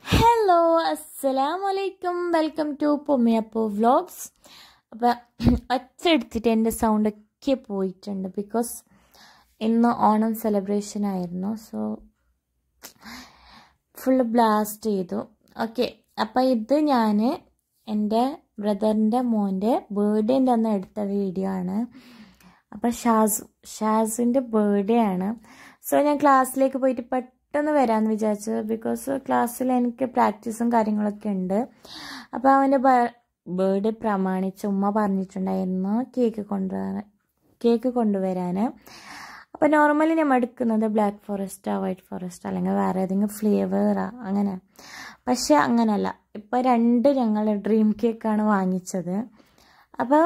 Hello അസ്സലാമലൈക്കും welcome to പൊമ്മിയപ്പോ vlogs അപ്പോൾ ഒച്ച എടുത്തിട്ട് എൻ്റെ സൗണ്ടൊക്കെ പോയിട്ടുണ്ട് ബിക്കോസ് ഇന്ന് ഓണം സെലിബ്രേഷൻ ആയിരുന്നു സോ ഫുള്ള് ബ്ലാസ്റ്റ് ചെയ്തു ഓക്കെ അപ്പോൾ ഇത് ഞാൻ എൻ്റെ ബ്രദറിൻ്റെ മോൻ്റെ ബർത്ത്ഡേൻ്റെ അന്ന് എടുത്ത വീഡിയോ ആണ് അപ്പോൾ ഷാസ് ഷാസിൻ്റെ ബർത്ത്ഡേ ആണ് സോ ഞാൻ ക്ലാസ്സിലേക്ക് പോയിട്ട് പെട്ടെന്ന് വരാമെന്ന് വിചാരിച്ചു ബിക്കോസ് ക്ലാസ്സിൽ എനിക്ക് പ്രാക്ടീസും കാര്യങ്ങളൊക്കെ ഉണ്ട് അപ്പോൾ അവൻ്റെ ബർത്ത്ഡേ പ്രമാണിച്ച് ഉമ്മ പറഞ്ഞിട്ടുണ്ടായിരുന്നു കേക്ക് കൊണ്ടുവരാൻ കേക്ക് കൊണ്ടുവരാൻ അപ്പോൾ നോർമലി നമ്മൾ എടുക്കുന്നത് ബ്ലാക്ക് ഫോറസ്റ്റാ വൈറ്റ് ഫോറസ്റ്റ് അല്ലെങ്കിൽ വേറെ ഏതെങ്കിലും ഫ്ലേവറാ അങ്ങനെ പക്ഷേ അങ്ങനല്ല ഇപ്പോൾ രണ്ട് ഞങ്ങൾ ഡ്രീം കേക്കാണ് വാങ്ങിച്ചത് അപ്പോൾ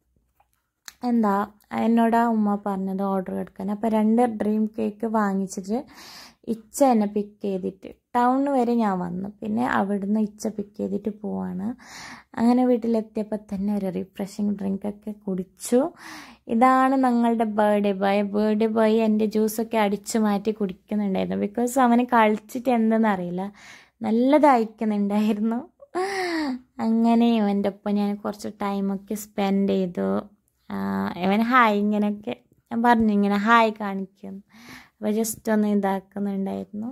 എന്താ എന്നോട് ആ ഉമ്മ പറഞ്ഞത് ഓർഡർ എടുക്കാൻ അപ്പോൾ രണ്ട് ഡ്രീം കേക്ക് വാങ്ങിച്ചിട്ട് ഇച്ച എന്നെ പിക്ക് ചെയ്തിട്ട് ടൗണിൽ വരെ ഞാൻ വന്നു പിന്നെ അവിടുന്ന് ഇച്ച പിക്ക് ചെയ്തിട്ട് പോവാണ് അങ്ങനെ വീട്ടിലെത്തിയപ്പോൾ തന്നെ ഒരു റിഫ്രഷിങ് ഡ്രിങ്കൊക്കെ കുടിച്ചു ഇതാണ് ഞങ്ങളുടെ ബർത്ത്ഡേ ബോയ് ബർത്ത്ഡേ ബോയ് എൻ്റെ ജ്യൂസൊക്കെ അടിച്ചു മാറ്റി കുടിക്കുന്നുണ്ടായിരുന്നു ബിക്കോസ് അവന് കളിച്ചിട്ട് എന്തെന്ന് അറിയില്ല നല്ലതായിക്കുന്നുണ്ടായിരുന്നു അങ്ങനെ ഇവൻ്റെ ഒപ്പം ഞാൻ കുറച്ച് ടൈമൊക്കെ സ്പെൻഡ് ചെയ്തു ഇവൻ ഹായ് ഇങ്ങനെയൊക്കെ ഞാൻ പറഞ്ഞു ഇങ്ങനെ ഹായ് കാണിക്കും അപ്പോൾ ജസ്റ്റ് ഒന്ന് ഇതാക്കുന്നുണ്ടായിരുന്നു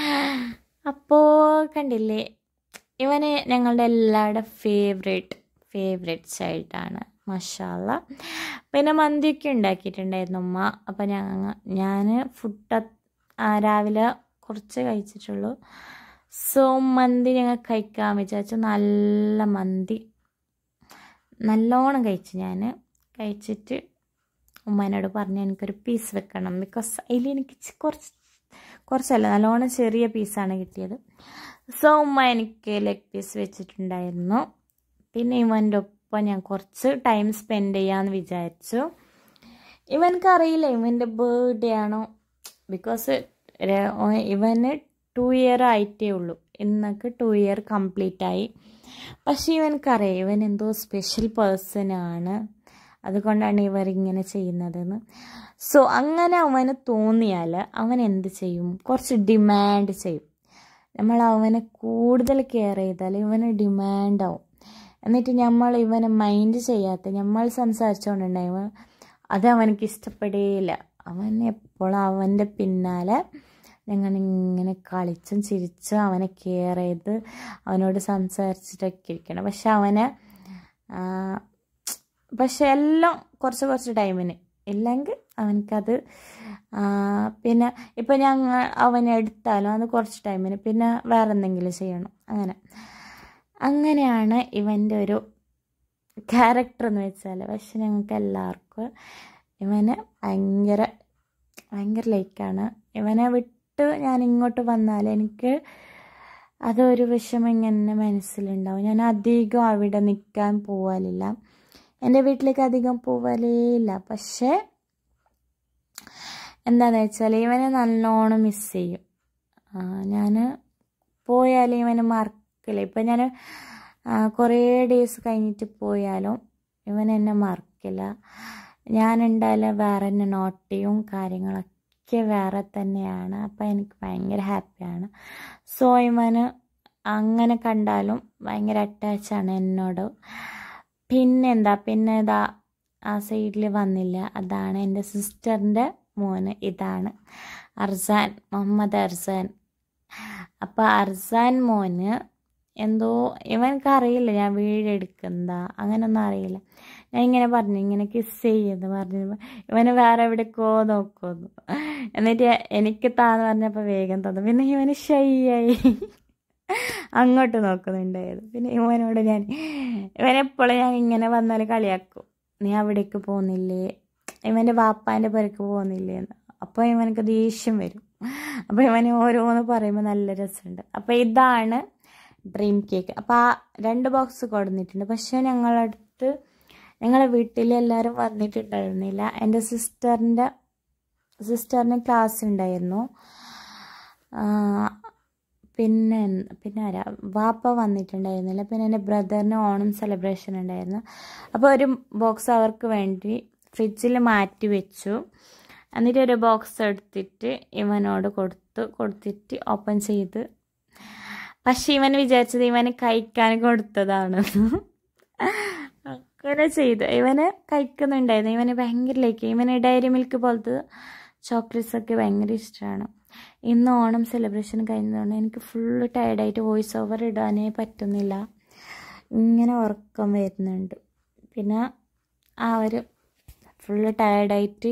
അപ്പോൾ കണ്ടില്ലേ ഇവന് ഞങ്ങളുടെ എല്ലാവരുടെ ഫേവറേറ്റ് ഫേവറേറ്റ് ചൈൽഡാണ് മഷാല പിന്നെ മന്തിയൊക്കെ ഉണ്ടാക്കിയിട്ടുണ്ടായിരുന്നു ഉമ്മ അപ്പോൾ ഞങ്ങൾ ഞാൻ ഫുഡ് രാവിലെ കുറച്ച് കഴിച്ചിട്ടുള്ളൂ സോ മന്തി ഞങ്ങൾ കഴിക്കാൻ വിചാരിച്ചു നല്ല മന്തി നല്ലോണം കഴിച്ചു ഞാൻ കഴിച്ചിട്ട് ഉമ്മേനോട് പറഞ്ഞു എനിക്കൊരു പീസ് വെക്കണം ബിക്കോസ് അതിൽ എനിക്ക് കുറച്ച് കുറച്ചല്ല നല്ലോണം ചെറിയ പീസാണ് കിട്ടിയത് സോ ഉമ്മ എനിക്ക് ലെഗ് പീസ് വെച്ചിട്ടുണ്ടായിരുന്നു പിന്നെ ഇവൻ്റെ ഒപ്പം ഞാൻ കുറച്ച് ടൈം സ്പെൻഡ് ചെയ്യാമെന്ന് വിചാരിച്ചു ഇവനക്കറിയില്ല ഇവൻ്റെ ബർത്ത്ഡേ ആണോ ബിക്കോസ് ഇവന് ടു ഇയർ ആയിട്ടേ ഉള്ളൂ ഇന്നൊക്കെ ടു ഇയർ കംപ്ലീറ്റ് ആയി പക്ഷേ ഇവനക്കറിയാം ഇവൻ എന്തോ സ്പെഷ്യൽ പേഴ്സണാണ് അതുകൊണ്ടാണ് ഇവർ ഇങ്ങനെ ചെയ്യുന്നതെന്ന് സോ അങ്ങനെ അവന് തോന്നിയാൽ അവൻ എന്ത് ചെയ്യും കുറച്ച് ഡിമാൻഡ് ചെയ്യും നമ്മൾ അവനെ കൂടുതൽ കെയർ ചെയ്താൽ ഇവന് ഡിമാൻഡാവും എന്നിട്ട് നമ്മൾ ഇവനെ മൈൻഡ് ചെയ്യാത്ത നമ്മൾ സംസാരിച്ചുകൊണ്ടുണ്ടായി അത് അവനക്ക് ഇഷ്ടപ്പെടുകയില്ല അവൻ എപ്പോഴും അവൻ്റെ പിന്നാലെ ഞങ്ങൾ ഇങ്ങനെ കളിച്ചും ചിരിച്ചും അവനെ കെയർ ചെയ്ത് അവനോട് സംസാരിച്ചിട്ടൊക്കെ ഇരിക്കണം പക്ഷെ അവനെ പക്ഷെ എല്ലാം കുറച്ച് കുറച്ച് ടൈമിന് ഇല്ലെങ്കിൽ അവനക്കത് പിന്നെ ഇപ്പം ഞങ്ങൾ അവനെ എടുത്താലും അത് കുറച്ച് ടൈമിന് പിന്നെ വേറെ എന്തെങ്കിലും ചെയ്യണം അങ്ങനെ അങ്ങനെയാണ് ഇവൻ്റെ ഒരു ക്യാരക്ടർ എന്ന് വെച്ചാൽ പക്ഷെ ഞങ്ങൾക്ക് എല്ലാവർക്കും ഇവന് ഭയങ്കര ഭയങ്കര ലൈക്കാണ് ഇവനെ വിട്ട് ഞാൻ ഇങ്ങോട്ട് വന്നാൽ എനിക്ക് അതൊരു വിഷമം ഇങ്ങനെ മനസ്സിലുണ്ടാവും ഞാൻ അധികം അവിടെ നിൽക്കാൻ പോവാലില്ല എൻ്റെ വീട്ടിലേക്ക് അധികം പോവലേ ഇല്ല പക്ഷേ എന്താണെന്ന് വെച്ചാൽ ഇവനെ നല്ലോണം മിസ് ചെയ്യും ഞാൻ പോയാൽ ഇവനെ മറക്കില്ല ഇപ്പം ഞാൻ കുറേ ഡേയ്സ് കഴിഞ്ഞിട്ട് പോയാലും ഇവൻ എന്നെ മറക്കില്ല ഞാനുണ്ടായാലും വേറെ തന്നെ നോട്ടിയും കാര്യങ്ങളൊക്കെ വേറെ തന്നെയാണ് അപ്പം എനിക്ക് ഭയങ്കര ഹാപ്പിയാണ് സോ ഇവന് അങ്ങനെ കണ്ടാലും ഭയങ്കര അറ്റാച്ചാണ് എന്നോട് പിന്നെന്താ പിന്നെ ഇതാ ആ സൈഡിൽ വന്നില്ല അതാണ് എൻ്റെ സിസ്റ്ററിൻ്റെ മോന് ഇതാണ് അർസാൻ മുഹമ്മദ് അർസാൻ അപ്പോൾ അർസാൻ മോന് എന്തോ ഇവനക്ക് അറിയില്ല ഞാൻ വീടെടുക്കുന്നതാ അങ്ങനൊന്നും അറിയില്ല ഞാൻ ഇങ്ങനെ പറഞ്ഞു ഇങ്ങനെ കിസ് ചെയ്യുന്നു പറഞ്ഞു ഇവന് വേറെ എവിടേക്കോ നോക്കുന്നു എന്നിട്ട് എനിക്ക് താന്ന് പറഞ്ഞപ്പോൾ വേഗം തന്നു പിന്നെ ഇവന് ഷൈയായി അങ്ങോട്ട് നോക്കുന്നുണ്ടായിരുന്നു പിന്നെ ഇവനോട് ഞാൻ ഇവനെപ്പോഴും ഞാൻ ഇങ്ങനെ വന്നാൽ കളിയാക്കും നീ അവിടേക്ക് പോകുന്നില്ലേ ഇവൻ്റെ വാപ്പാൻ്റെ പുരക്ക് പോകുന്നില്ലേ എന്ന് അപ്പോൾ ഇവനക്ക് ദേഷ്യം വരും അപ്പോൾ ഇവന് ഓരോന്ന് പറയുമ്പോൾ നല്ല രസമുണ്ട് അപ്പോൾ ഇതാണ് ഡ്രീം കേക്ക് അപ്പോൾ ആ രണ്ട് ബോക്സ് കൊടുത്തിട്ടുണ്ട് പക്ഷേ ഞങ്ങളടുത്ത് ഞങ്ങളെ വീട്ടിൽ എല്ലാവരും വന്നിട്ടുണ്ടായിരുന്നില്ല എൻ്റെ സിസ്റ്ററിൻ്റെ സിസ്റ്ററിന് ക്ലാസ് ഉണ്ടായിരുന്നു പിന്നെ പിന്നെ ആരാ വാപ്പ വന്നിട്ടുണ്ടായിരുന്നില്ല പിന്നെ എൻ്റെ ബ്രദറിന് ഓണം സെലിബ്രേഷൻ ഉണ്ടായിരുന്നു അപ്പോൾ ഒരു ബോക്സ് അവർക്ക് വേണ്ടി ഫ്രിഡ്ജിൽ മാറ്റി വെച്ചു എന്നിട്ട് ഒരു ബോക്സ് എടുത്തിട്ട് ഇവനോട് കൊടുത്തു കൊടുത്തിട്ട് ഓപ്പൺ ചെയ്ത് പക്ഷെ ഇവൻ വിചാരിച്ചത് ഇവന് കഴിക്കാൻ കൊടുത്തതാണ് അങ്ങനെ ചെയ്തു ഇവന് കഴിക്കുന്നുണ്ടായിരുന്നു ഇവന് ഭയങ്കര ലൈക്ക് ഇവന് ഡയറി മിൽക്ക് പോലത്തെ ചോക്ലേറ്റ്സ് ഒക്കെ ഭയങ്കര ഇഷ്ടമാണ് ഇന്ന് ഓണം സെലിബ്രേഷൻ കഴിഞ്ഞതുകൊണ്ട് എനിക്ക് ഫുള്ള് ടയർഡായിട്ട് വോയിസ് ഓവർ ഇടാനേ പറ്റുന്നില്ല ഇങ്ങനെ ഉറക്കം വരുന്നുണ്ട് പിന്നെ ആ ഒരു ഫുള്ള് ടയർഡായിട്ട്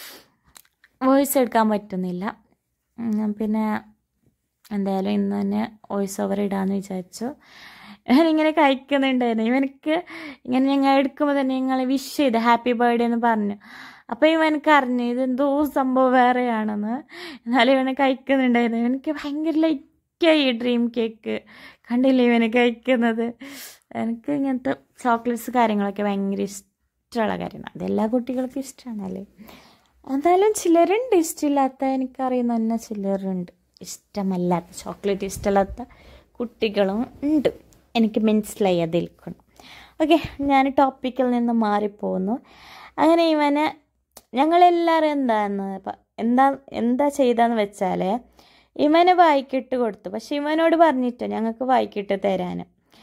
വോയിസ് എടുക്കാൻ പറ്റുന്നില്ല ഉം, പിന്നെ എന്തായാലും ഇന്ന് തന്നെ വോയിസ് ഓവർ ഇടാമെന്ന് വിചാരിച്ചു ഞാനിങ്ങനെ കഴിക്കുന്നുണ്ടായിരുന്നു ഇവനക്ക് ഇങ്ങനെ ഞങ്ങൾ എടുക്കുമ്പോൾ തന്നെ ഞങ്ങൾ വിഷ് ചെയ്ത് ഹാപ്പി ബർത്ത്ഡേ എന്ന് പറഞ്ഞു അപ്പോൾ ഇവനക്ക് അറിഞ്ഞു ഇതെന്തോ സംഭവം വേറെയാണെന്ന് എന്നാലും ഇവനെ കഴിക്കുന്നുണ്ടായിരുന്നു ഇവനക്ക് ഭയങ്കര ലൈക്കായി ഡ്രീം കേക്ക് കണ്ടില്ലേ ഇവന് കഴിക്കുന്നത് എനിക്ക് ഇങ്ങനത്തെ ചോക്ലേറ്റ്സ് കാര്യങ്ങളൊക്കെ ഭയങ്കര ഇഷ്ടമുള്ള കാര്യമാണ് അതെല്ലാ കുട്ടികൾക്കും ഇഷ്ടമാണല്ലേ എന്തായാലും ചിലരുണ്ട് ഇഷ്ടമില്ലാത്ത എനിക്കറിയുന്ന തന്നെ ചിലരുണ്ട് ഇഷ്ടമല്ലാത്ത ചോക്ലേറ്റ് ഇഷ്ടമില്ലാത്ത കുട്ടികളും ഉണ്ട് എനിക്ക് മനസ്സിലായി അതിൽക്കണം ഓക്കെ ഞാൻ ടോപ്പിക്കിൽ നിന്ന് മാറിപ്പോകുന്നു അങ്ങനെ ഇവന് ഞങ്ങളെല്ലാവരും എന്താന്ന് പ- എന്താ എന്താ ചെയ്തതെന്ന് വെച്ചാൽ ഇവന് വായിക്കിട്ട് കൊടുത്തു പക്ഷെ ഇവനോട് പറഞ്ഞിട്ട് ഞങ്ങൾക്ക് വായിക്കിട്ട് തരാൻ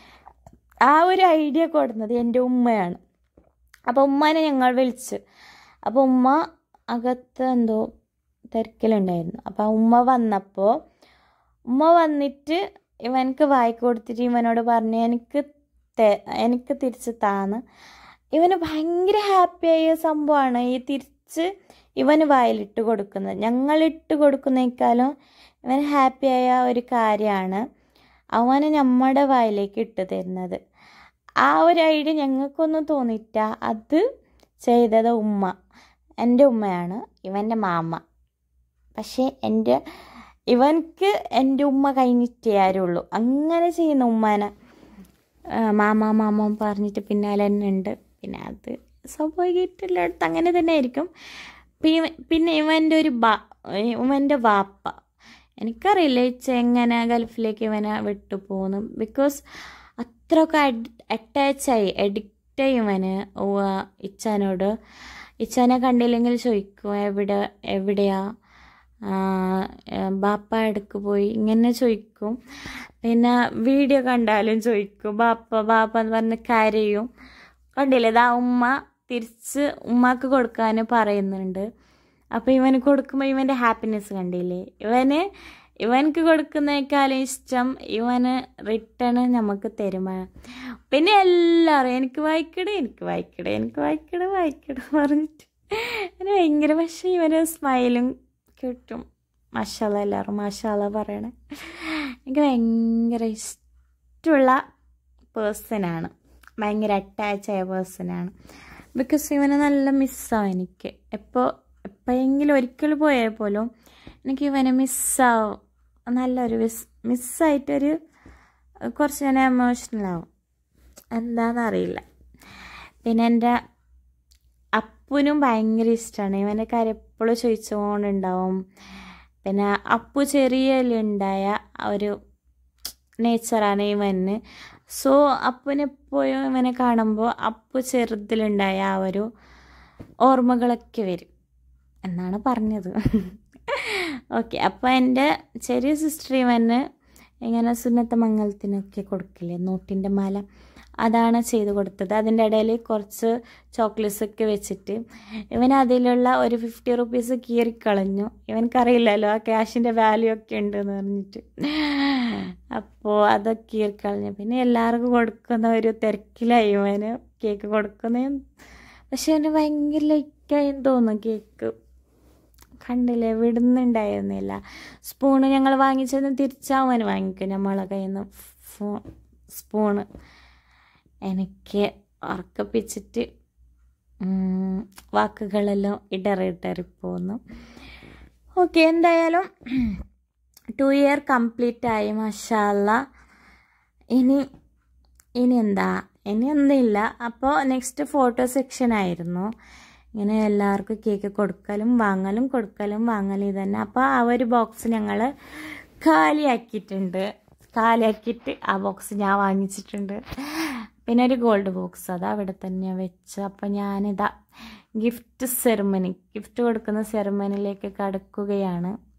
ആ ഒരു ഐഡിയ കൊടുക്കുന്നത് എൻ്റെ ഉമ്മയാണ് അപ്പോൾ ഉമ്മാനെ ഞങ്ങൾ വിളിച്ച് അപ്പോൾ ഉമ്മ അകത്ത് എന്തോ തിരക്കിലുണ്ടായിരുന്നു അപ്പോൾ ആ ഉമ്മ വന്നപ്പോൾ ഉമ്മ വന്നിട്ട് ഇവനക്ക് വായിക്ക് കൊടുത്തിട്ട് ഇവനോട് പറഞ്ഞു എനിക്ക് തെ- എനിക്ക് തിരിച്ച് താന്ന് ഇവന് ഭയങ്കര ഹാപ്പിയായ സംഭവമാണ് ഈ തിരിച്ച് ഇവന് വായിലിട്ട് കൊടുക്കുന്നത് ഞങ്ങളിട്ട് കൊടുക്കുന്നേക്കാളും ഇവൻ ഹാപ്പിയായ ഒരു കാര്യമാണ് അവന് നമ്മുടെ വായിലേക്ക് ഇട്ട് തരുന്നത് ആ ഒരു ഐഡിയ ഞങ്ങൾക്കൊന്നും തോന്നിയിട്ട അത് ചെയ്തത് ഉമ്മ എൻ്റെ ഉമ്മയാണ് ഇവൻ്റെ മാമ പക്ഷേ എൻ്റെ ഇവൻക്ക് എൻ്റെ ഉമ്മ കഴിഞ്ഞിട്ടേ ആരുള്ളൂ അങ്ങനെ ചെയ്യുന്ന ഉമ്മാനെ ആ, മാമ മാമ പറഞ്ഞിട്ട് പിന്നാലെ തന്നെ ഉണ്ട് പിന്നെ അത് സ്വാഭാവികമായിട്ടുള്ളിടത്ത് അങ്ങനെ തന്നെ ആയിരിക്കും പിന്നെ പിന്നെ ഇവൻ്റെ ഒരു ബാ ഇവൻ്റെ വാപ്പ എനിക്കറിയില്ല ഇച്ച എങ്ങനെ ഗൾഫിലേക്ക് ഇവനെ വിട്ടു പോകുന്നു ബിക്കോസ് അത്രയൊക്കെ അറ്റാച്ചായി അഡിക്റ്റായി ഇവന് ഉവ്വ ഇച്ചാനോട് ഇച്ചാനെ കണ്ടില്ലെങ്കിൽ ചോദിക്കും എവിടെ എവിടെയാ ആ, ഏ, ബാപ്പ എടുക്ക് പോയി ഇങ്ങനെ ചോദിക്കും പിന്നെ വീഡിയോ കണ്ടാലും ചോദിക്കും ബാപ്പ ബാപ്പ എന്ന് പറഞ്ഞ് കരയും കണ്ടില്ലേ ഇതാ ഉമ്മ തിരിച്ച് ഉമ്മാക്ക് കൊടുക്കാൻ പറയുന്നുണ്ട് അപ്പോൾ ഇവന് കൊടുക്കുമ്പോൾ ഇവൻ്റെ ഹാപ്പിനെസ് കണ്ടില്ലേ ഇവന് ഇവനക്ക് കൊടുക്കുന്നേക്കാളും ഇഷ്ടം ഇവന് റിട്ടേൺ നമുക്ക് തരുമ പിന്നെ എല്ലാവരും എനിക്ക് വായിക്കടേ എനിക്ക് വായിക്കടേ എനിക്ക് വായിക്കടേ വായിക്കടേ പറഞ്ഞിട്ട് അങ്ങനെ ഭയങ്കര പക്ഷേ ഇവന് സ്മൈലും കിട്ടും മഷാല എല്ലാവരും മഷാല പറയണേ എനിക്ക് ഭയങ്കര ഇഷ്ടമുള്ള പേഴ്സണാണ് ഭയങ്കര അറ്റാച്ച് ആയ പേഴ്സണാണ് ബിക്കോസ് ഇവനെ നല്ല മിസ്സാവും എനിക്ക് എപ്പോൾ എപ്പോഴെങ്കിലും ഒരിക്കൽ പോയാൽ പോലും എനിക്ക് ഇവനെ മിസ്സാവും നല്ലൊരു മിസ് മിസ്സായിട്ടൊരു കുറച്ച് ഞാൻ എമോഷണലാവും എന്താണെന്നറിയില്ല പിന്നെ എൻ്റെ അപ്പുനും ഭയങ്കര ഇഷ്ടമാണ് ഇവൻ്റെ കാര്യം എപ്പോഴും ചോദിച്ചുകൊണ്ടുണ്ടാവും പിന്നെ അപ്പു ചെറിയലുണ്ടായ ആ ഒരു നേച്ചറാണ് ഇവന് സോ അപ്പുനെപ്പോഴും ഇവനെ കാണുമ്പോൾ അപ്പു ചെറുതിലുണ്ടായ ആ ഒരു ഓർമ്മകളൊക്കെ വരും എന്നാണ് പറഞ്ഞത് ഓക്കെ അപ്പോൾ എൻ്റെ ചെറിയ സിസ്റ്റർ ഇവന് ഇങ്ങനെ സുന്നത്ത മംഗലത്തിനൊക്കെ കൊടുക്കില്ലേ നോട്ടിൻ്റെ മാല അതാണ് ചെയ്ത് കൊടുത്തത് അതിൻ്റെ ഇടയിൽ കുറച്ച് ചോക്ലേറ്റ്സ് ഒക്കെ വെച്ചിട്ട് ഇവൻ അതിലുള്ള ഒരു ഫിഫ്റ്റി റുപ്പീസ് കീറിക്കളഞ്ഞു ഇവനക്കറിയില്ലല്ലോ ആ ക്യാഷിൻ്റെ വാല്യൂ ഒക്കെ ഉണ്ടെന്ന് പറഞ്ഞിട്ട് അപ്പോൾ അതൊക്കെ കീറിക്കളഞ്ഞു പിന്നെ എല്ലാവർക്കും കൊടുക്കുന്ന ഒരു തിരക്കിലായി ഇവന് കേക്ക് കൊടുക്കുന്നേ പക്ഷെ അവന് ഭയങ്കര ലൈക്കായി തോന്നുന്നു കേക്ക് കണ്ടില്ലേ വിടുന്നുണ്ടായിരുന്നില്ല സ്പൂണ് ഞങ്ങൾ വാങ്ങിച്ചത് തിരിച്ചവന് വാങ്ങിക്കും നമ്മളെ കയ്യിൽ നിന്ന് ഫോ സ്പൂണ് എനിക്ക് ഉറക്കപ്പിച്ചിട്ട് ഉം, വാക്കുകളെല്ലാം ഇടറിട്ടറിപ്പോന്നു ഓക്കെ എന്തായാലും ടു ഇയർ കംപ്ലീറ്റ് ആയി മഷാല്ല ഇനി ഇനി എന്താ ഇനി ഒന്നുമില്ല അപ്പോൾ നെക്സ്റ്റ് ഫോട്ടോ സെക്ഷൻ ആയിരുന്നു ഇങ്ങനെ എല്ലാവർക്കും കേക്ക് കൊടുക്കലും വാങ്ങലും കൊടുക്കലും വാങ്ങലും ഇത് തന്നെ അപ്പോൾ ആ ഒരു ബോക്സ് ഞങ്ങൾ കാലിയാക്കിയിട്ടുണ്ട് കാലിയാക്കിയിട്ട് ആ ബോക്സ് ഞാൻ വാങ്ങിച്ചിട്ടുണ്ട് പിന്നെ ഒരു ഗോൾഡ് ബോക്സ് അത് അവിടെ തന്നെ വെച്ച് അപ്പോൾ ഞാനിതാ ഗിഫ്റ്റ് സെറിമണി ഗിഫ്റ്റ് കൊടുക്കുന്ന സെറിമണിയിലേക്ക് കടക്കുകയാണ്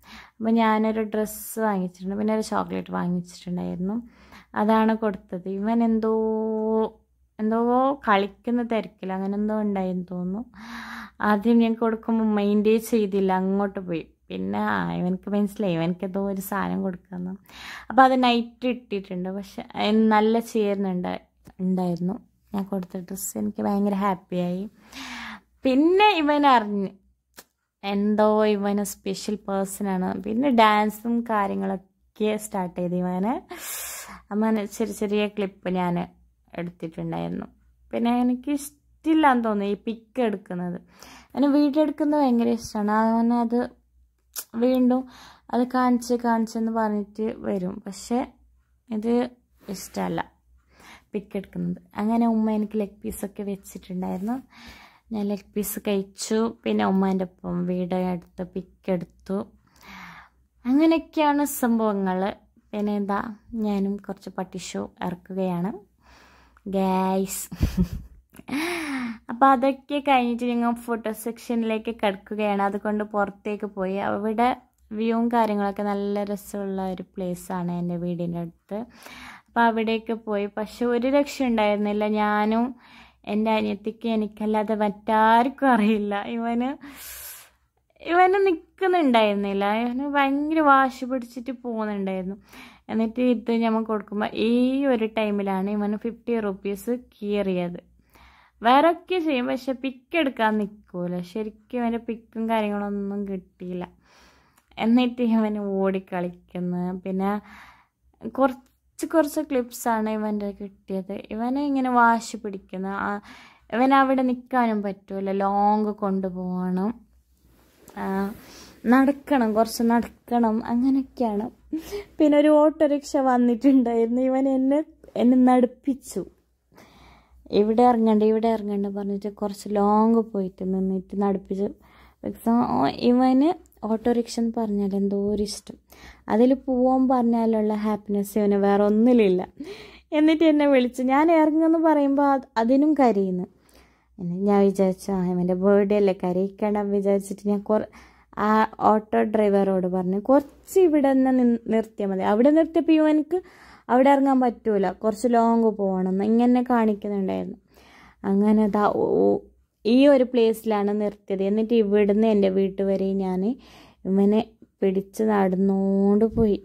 അപ്പോൾ ഞാനൊരു ഡ്രസ്സ് വാങ്ങിച്ചിട്ടുണ്ട് പിന്നെ ഒരു ചോക്ലേറ്റ് വാങ്ങിച്ചിട്ടുണ്ടായിരുന്നു അതാണ് കൊടുത്തത് ഇവൻ എന്തോ എന്തോ കളിക്കുന്ന തിരക്കിൽ അങ്ങനെ എന്തോ ഉണ്ടായെന്ന് തോന്നുന്നു ആദ്യം ഞാൻ കൊടുക്കുമ്പോൾ മൈൻഡേ ചെയ്തില്ല അങ്ങോട്ട് പോയി പിന്നെ ആ ഇവനക്ക് മനസ്സിലായി ഇവനക്ക് എന്തോ ഒരു സാധനം കൊടുക്കാമെന്ന് അപ്പോൾ അത് നൈറ്റ് ഇട്ടിട്ടുണ്ട് പക്ഷെ അതിന് നല്ല ചേരുന്നുണ്ട് ഉണ്ടായിരുന്നു ഞാൻ കൊടുത്ത ഡ്രസ്സ് എനിക്ക് ഭയങ്കര ഹാപ്പിയായി പിന്നെ ഇവൻ അറിഞ്ഞ് എന്തോ ഇവന് സ്പെഷ്യൽ പേഴ്സണാണ് പിന്നെ ഡാൻസും കാര്യങ്ങളൊക്കെ സ്റ്റാർട്ട് ചെയ്ത് ഇവന് അമ്മ ചെറിയ ചെറിയ ക്ലിപ്പ് ഞാൻ എടുത്തിട്ടുണ്ടായിരുന്നു പിന്നെ എനിക്ക് ഇഷ്ടമില്ലാന്ന് തോന്നുന്നു ഈ പിക്ക് എടുക്കുന്നത് അവന് വീഡിയോ എടുക്കുന്നത് ഭയങ്കര ഇഷ്ടമാണ് അവനത് വീണ്ടും അത് കാണിച്ച് കാണിച്ചെന്ന് പറഞ്ഞിട്ട് വരും പക്ഷെ ഇത് ഇഷ്ടമല്ല പിക്ക് എടുക്കുന്നത് അങ്ങനെ ഉമ്മ എനിക്ക് ലെഗ് പീസൊക്കെ വെച്ചിട്ടുണ്ടായിരുന്നു ഞാൻ ലെഗ് പീസ് കഴിച്ചു പിന്നെ ഉമ്മേൻ്റെ ഒപ്പം വീഡിയോ എടുത്ത് പിക്ക് എടുത്തു അങ്ങനെയൊക്കെയാണ് സംഭവങ്ങൾ പിന്നെ എന്താ ഞാനും കുറച്ച് പട്ടി ഷോ ഇറക്കുകയാണ് ഗൈസ് അപ്പോൾ അതൊക്കെ കഴിഞ്ഞിട്ട് ഞങ്ങൾ ഫോട്ടോ സെക്ഷനിലേക്ക് കിടക്കുകയാണ് അതുകൊണ്ട് പുറത്തേക്ക് പോയി അവിടെ വ്യൂവും കാര്യങ്ങളൊക്കെ നല്ല രസമുള്ള ഒരു പ്ലേസാണ് എൻ്റെ വീടിൻ്റെ അടുത്ത് അപ്പോൾ അവിടേക്ക് പോയി പക്ഷെ ഒരു രക്ഷ ഉണ്ടായിരുന്നില്ല ഞാനും എൻ്റെ അനിയത്തിക്ക് എനിക്കല്ലാതെ മറ്റാർക്കും അറിയില്ല ഇവന് ഇവന് നിൽക്കുന്നുണ്ടായിരുന്നില്ല ഇവന് ഭയങ്കര വാശി പിടിച്ചിട്ട് പോകുന്നുണ്ടായിരുന്നു എന്നിട്ട് ഇത് നമ്മൾ കൊടുക്കുമ്പോൾ ഈ ഒരു ടൈമിലാണ് ഇവന് ഫിഫ്റ്റി റുപ്പീസ് കീറിയത് വേറെ ഒക്കെ ചെയ്യും പക്ഷെ പിക്ക് എടുക്കാൻ നിൽക്കൂല ശരിക്കും ഇവൻ്റെ പിക്കും കാര്യങ്ങളൊന്നും കിട്ടിയില്ല എന്നിട്ട് ഇവന് ഓടിക്കളിക്കുന്നു പിന്നെ കുറച്ച് കുറച്ച് ക്ലിപ്സാണ് ഇവൻ്റെ കിട്ടിയത് ഇവനെ ഇങ്ങനെ വാശി പിടിക്കുന്നു ഇവൻ അവിടെ നിൽക്കാനും പറ്റുമല്ലോ ലോങ് കൊണ്ടുപോകണം നടക്കണം കുറച്ച് നടക്കണം അങ്ങനെയൊക്കെയാണ് പിന്നെ ഒരു ഓട്ടോറിക്ഷ വന്നിട്ടുണ്ടായിരുന്നു ഇവൻ എന്നെ എന്നെ നടുപ്പിച്ചു ഇവിടെ ഇറങ്ങണ്ട ഇവിടെ ഇറങ്ങണ്ട പറഞ്ഞിട്ട് കുറച്ച് ലോങ് പോയിട്ട് നിന്നിട്ട് നടുപ്പിച്ചു ഇവന് ഓട്ടോറിക്ഷ എന്ന് പറഞ്ഞാൽ എന്തോ ഒരു ഇഷ്ടം അതിൽ പോവാൻ പറഞ്ഞാലുള്ള ഹാപ്പിനെസ് ഇവന് വേറെ ഒന്നിലില്ല എന്നിട്ട് എന്നെ വിളിച്ചു ഞാൻ ഇറങ്ങുമെന്ന് പറയുമ്പോൾ അതിനും കരയുന്നു ഞാൻ വിചാരിച്ചു ആ ഇവൻ്റെ ബർത്ത്ഡേ അല്ലേ കരയിക്കണം വിചാരിച്ചിട്ട് ഞാൻ കുറ ആ ഓട്ടോ ഡ്രൈവറോട് പറഞ്ഞു കുറച്ച് ഇവിടെ നിന്ന് നിർത്തിയാൽ മതി അവിടെ നിർത്തിയപ്പോൾ ഇവനക്ക് അവിടെ ഇറങ്ങാൻ പറ്റൂല കുറച്ച് ലോങ് പോകണം ഇങ്ങനെ കാണിക്കുന്നുണ്ടായിരുന്നു അങ്ങനെ ദാ ഈ ഒരു പ്ലേസിലാണ് നിർത്തിയത് എന്നിട്ട് ഇവിടുന്ന് എൻ്റെ വീട്ട് വരെ ഞാൻ ഇവനെ പിടിച്ച് നടന്നുകൊണ്ട് പോയി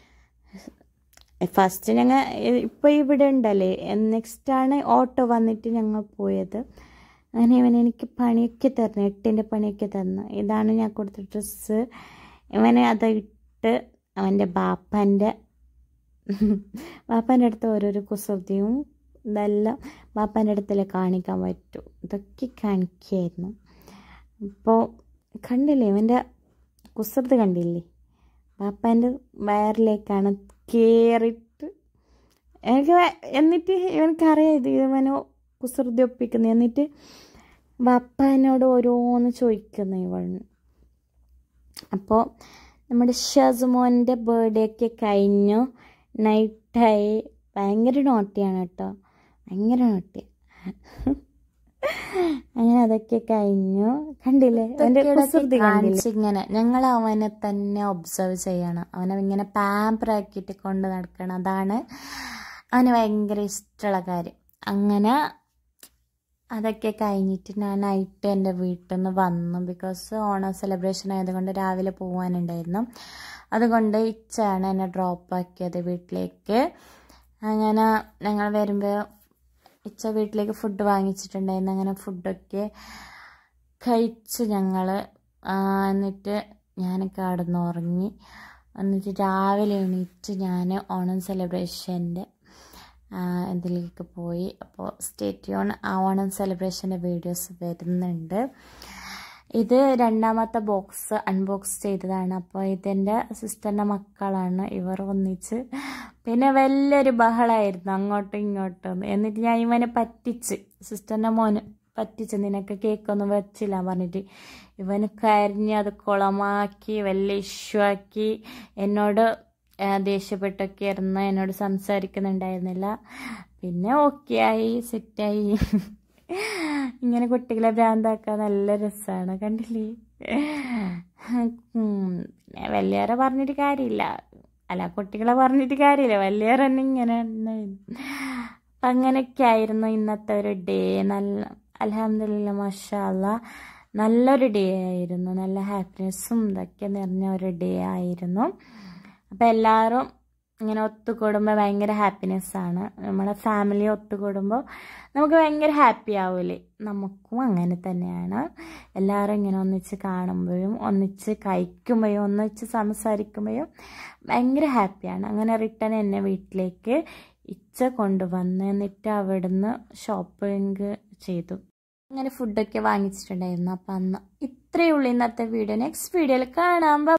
ഫസ്റ്റ് ഞങ്ങൾ ഇപ്പോൾ ഇവിടെ ഉണ്ടല്ലേ നെക്സ്റ്റാണ് ഓട്ടോ വന്നിട്ട് ഞങ്ങൾ പോയത് അങ്ങനെ ഇവൻ എനിക്ക് പണിയൊക്കെ തരണം എട്ടിൻ്റെ പണിയൊക്കെ തന്നു ഇതാണ് ഞാൻ കൊടുത്ത ഡ്രസ്സ് ഇവനെ അത് ഇട്ട് അവൻ്റെ ബാപ്പൻ്റെ ബാപ്പാൻ്റെ അടുത്ത് ഓരോരോ കുസൃതിയും ഇതെല്ലാം ബാപ്പാൻ്റെ അടുത്തല്ലേ കാണിക്കാൻ പറ്റൂ ഇതൊക്കെ കാണിക്കായിരുന്നു അപ്പോൾ കണ്ടില്ലേ ഇവൻ്റെ കുസൃതി കണ്ടില്ലേ ബാപ്പാൻ്റെ വയറിലേക്കാണ് കയറിയിട്ട് എനിക്ക് എന്നിട്ട് ഇവനക്കറിയാം ഇത് ഇവന് കുസൃതി ഒപ്പിക്കുന്നത് എന്നിട്ട് ബാപ്പാനോട് ഓരോന്ന് ചോദിക്കുന്നു ഇവന് അപ്പോൾ നമ്മുടെ ഷസുമോൻ്റെ ബർത്ത്ഡേ ഒക്കെ കഴിഞ്ഞു നൈറ്റായി ഭയങ്കര നോട്ടിയാണ് കേട്ടോ ഭയങ്കര നോട്ടി അങ്ങനെ അതൊക്കെ കഴിഞ്ഞു കണ്ടില്ലേ അവന്റെ കുസൃതി കണ്ടില്ലേ ഇങ്ങനെ ഞങ്ങൾ അവനെ തന്നെ ഒബ്സർവ് ചെയ്യണം അവനെ ഇങ്ങനെ പാമ്പറാക്കിയിട്ട് കൊണ്ട് നടക്കണം അതാണ് അവന് ഭയങ്കര ഇഷ്ടമുള്ള കാര്യം അങ്ങനെ അതൊക്കെ കഴിഞ്ഞിട്ട് ഞാൻ നൈറ്റ് എൻ്റെ വീട്ടിൽ നിന്ന് വന്നു ബിക്കോസ് ഓണം സെലിബ്രേഷൻ ആയതുകൊണ്ട് രാവിലെ പോകാനുണ്ടായിരുന്നു അതുകൊണ്ട് ഇച്ചയാണ് എന്നെ ഡ്രോപ്പ് ആക്കിയത് വീട്ടിലേക്ക് അങ്ങനെ ഞങ്ങൾ വരുമ്പോൾ ഇച്ച വീട്ടിലേക്ക് ഫുഡ് വാങ്ങിച്ചിട്ടുണ്ടായിരുന്നു അങ്ങനെ ഫുഡൊക്കെ കഴിച്ചു ഞങ്ങൾ എന്നിട്ട് ഞാൻ കിടന്ന് ഉറങ്ങി എന്നിട്ട് രാവിലെ എണീറ്റ് ഞാൻ ഓണം സെലിബ്രേഷൻ്റെ ഇതിലേക്ക് പോയി അപ്പോൾ സ്റ്റേറ്റ് ഓൺ ആ ഓണം സെലിബ്രേഷൻ്റെ വീഡിയോസ് വരുന്നുണ്ട് ഇത് രണ്ടാമത്തെ ബോക്സ് അൺബോക്സ് ചെയ്തതാണ് അപ്പോൾ ഇതെൻ്റെ സിസ്റ്ററിൻ്റെ മക്കളാണ് ഇവർ ഒന്നിച്ച് പിന്നെ വലിയൊരു ബഹളമായിരുന്നു അങ്ങോട്ടും ഇങ്ങോട്ടും എന്നിട്ട് ഞാൻ ഇവനെ പറ്റിച്ച് സിസ്റ്ററിൻ്റെ മോന് പറ്റിച്ച് നിനക്ക് കേക്കൊന്നും വെച്ചില്ല പറഞ്ഞിട്ട് ഇവന് കരിഞ്ഞ് അത് കുളമാക്കി വലിയ ഇഷ്യൂ ആക്കി എന്നോട് ദേഷ്യപ്പെട്ടൊക്കെ ആയിരുന്നു എന്നോട് സംസാരിക്കുന്നുണ്ടായിരുന്നില്ല പിന്നെ ഓക്കെ ആയി സെറ്റായി ഇങ്ങനെ കുട്ടികളെ ഭ്രാന്താക്കാൻ നല്ല രസമാണ് കണ്ടില്ലേ ഉം, പിന്നെ വലിയവരെ പറഞ്ഞിട്ട് കാര്യമില്ല അല്ല കുട്ടികളെ പറഞ്ഞിട്ട് കാര്യമില്ല വലിയവർ തന്നെ ഇങ്ങനെ തന്നെ. അപ്പം അങ്ങനെയൊക്കെ ആയിരുന്നു ഇന്നത്തെ ഒരു ഡേ നല്ല അലഹമില്ല മഷാല്ല നല്ലൊരു ഡേ ആയിരുന്നു നല്ല ഹാപ്പിനെസ്സും ഇതൊക്കെ നിറഞ്ഞ ഒരു ഡേ ആയിരുന്നു അപ്പം എല്ലാവരും ഇങ്ങനെ ഒത്തുകൂടുമ്പോൾ ഭയങ്കര ഹാപ്പിനെസ് ആണ് നമ്മളെ ഫാമിലി ഒത്തുകൂടുമ്പോൾ നമുക്ക് ഭയങ്കര ഹാപ്പി ആവൂലേ നമുക്കും അങ്ങനെ തന്നെയാണ് എല്ലാവരും ഇങ്ങനെ ഒന്നിച്ച് കാണുമ്പോഴും ഒന്നിച്ച് കഴിക്കുമ്പോഴും ഒന്നിച്ച് സംസാരിക്കുമ്പോഴും ഭയങ്കര ഹാപ്പിയാണ് അങ്ങനെ റിട്ടേൺ എന്നെ വീട്ടിലേക്ക് ഇച്ച കൊണ്ടുവന്ന് എന്നിട്ട് അവിടുന്ന് ഷോപ്പിംഗ് ചെയ്തു അങ്ങനെ ഫുഡൊക്കെ വാങ്ങിച്ചിട്ടുണ്ടായിരുന്നു അപ്പം അന്ന് ഇത്രയേ ഉള്ളൂ ഇന്നത്തെ വീഡിയോ നെക്സ്റ്റ് വീഡിയോയിൽ കാണാം